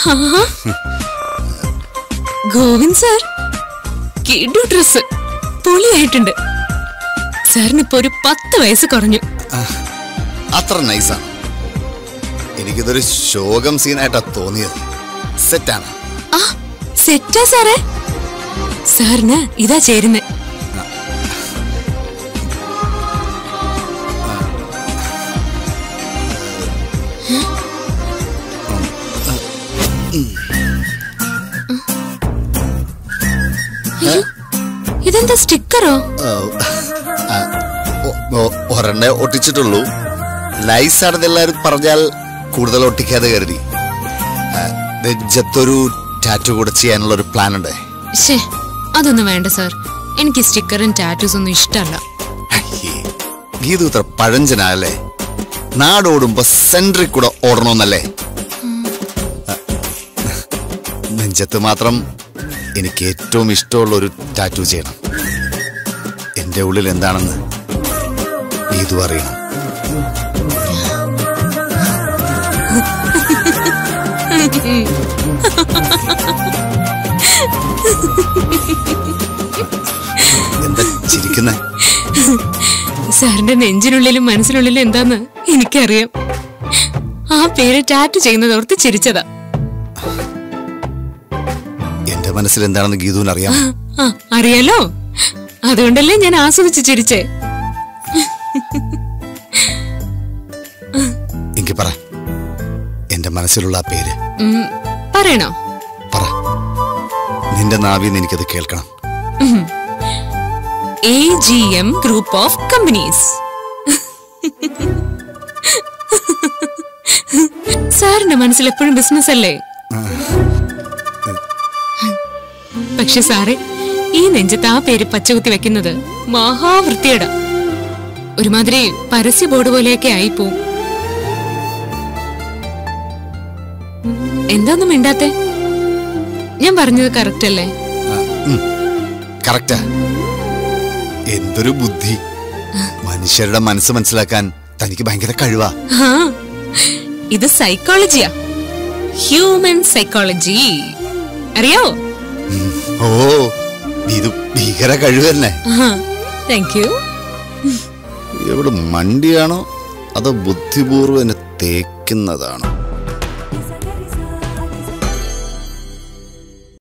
ആഹാ. Govind sir കിഡു dress പൊളിയായിട്ടുണ്ട് സാറിന് ഇപ്പൊ ഒരു പത്ത് വയസ്സ് കുറഞ്ഞു അത്ര നൈസാണ് എനിക്കിതൊരു ശോകം സീനായിട്ടാ തോന്നിയത് സെറ്റാണ് ആ സെറ്റാ സാറേ സാറിന് ഇതാ ചേരുന്നേ അയ്യോ, ഇതെന്താ സ്റ്റിക്കറോ ഒരെണ്ണേ ഒട്ടിച്ചിട്ടുള്ളൂ നൈസാണെന്ന് എല്ലാവരും പറഞ്ഞാൽ കൂടുതൽ ഒട്ടിക്കാതെ കരുതി ആ, നെഞ്ചത്തൊരു ടാറ്റു കൂടെ ചെയ്യാനുള്ള ഒരു പ്ലാൻ ഉണ്ട് ശേ അതൊന്നും വേണ്ട സാർ എനിക്ക് സ്റ്റിക്കറും ടാറ്റൂസ് ഒന്നും ഇഷ്ടമല്ല അയ്യേ, ഗീതു ഇത്ര പഴഞ്ചനാല്ലേ നാടോടുമ്പോ സെൻട്രിൽ കൂടെ ഓടണമെന്നല്ലേ ആ, നെഞ്ചത്ത് മാത്രം എനിക്ക് ഏറ്റവും ഇഷ്ടമുള്ള ഒരു ടാറ്റു ചെയ്യണം എന്റെ ഉള്ളിൽ എന്താണെന്ന് ഗീതു അറിയണം എന്താ ചിരിക്കുന്നേ സാറിന്റെ നെഞ്ചിനുള്ളിലും മനസ്സിനുള്ളിലും എന്താന്ന് എനിക്കറിയാം ആ പേര് ടാറ്റു ചെയ്യുന്നത് ഓർത്ത് ചിരിച്ചതാ എന്റെ മനസ്സിൽ എന്താണെന്ന് ഗീതുവിന് അറിയാം ആ അറിയാലോ അതുകൊണ്ടല്ലേ ഞാൻ ആസ്വദിച്ച് ചിരിച്ചേ എനിക്ക് പറ എന്റെ മനസ്സിലുള്ള ആ പേര് ഉം, പറയണോ പറ നിന്റെ നാവിന്ന് എനിക്കത് കേൾക്കണം A G M group of companies സാറിന്റെ മനസ്സിൽ എപ്പോഴും ബിസിനസ് അല്ലേ പക്ഷെ സാറേ ഈ നെഞ്ചത്ത് ആ പേര് പച്ചകുത്തി വെക്കുന്നത് മഹാവൃത്തിയട ഒരുമാതിരി പരസ്യ ബോർഡ് പോലെയൊക്കെ ആയിപ്പോവും എന്താന്നും മിണ്ടാത്തെ ഞാൻ പറഞ്ഞത് കറക്റ്റ് അല്ലേ കറക്റ്റാ എന്തൊരു ബുദ്ധി മനുഷ്യരുടെ മനസ്സ് മനസ്സിലാക്കാൻ തനിക്ക് ഭയങ്കര കഴിവാ ആ, ഇത് സൈക്കോളജിയാ ഹ്യൂമൻ സൈക്കോളജി അറിയോ ഓ ഇത് ഭീകര കഴിവ് തന്നെ താങ്ക് യു എവിടെ മണ്ടിയാണോ അതോ ബുദ്ധിപൂർവ്വം എന്നെ തേക്കുന്നതാണോ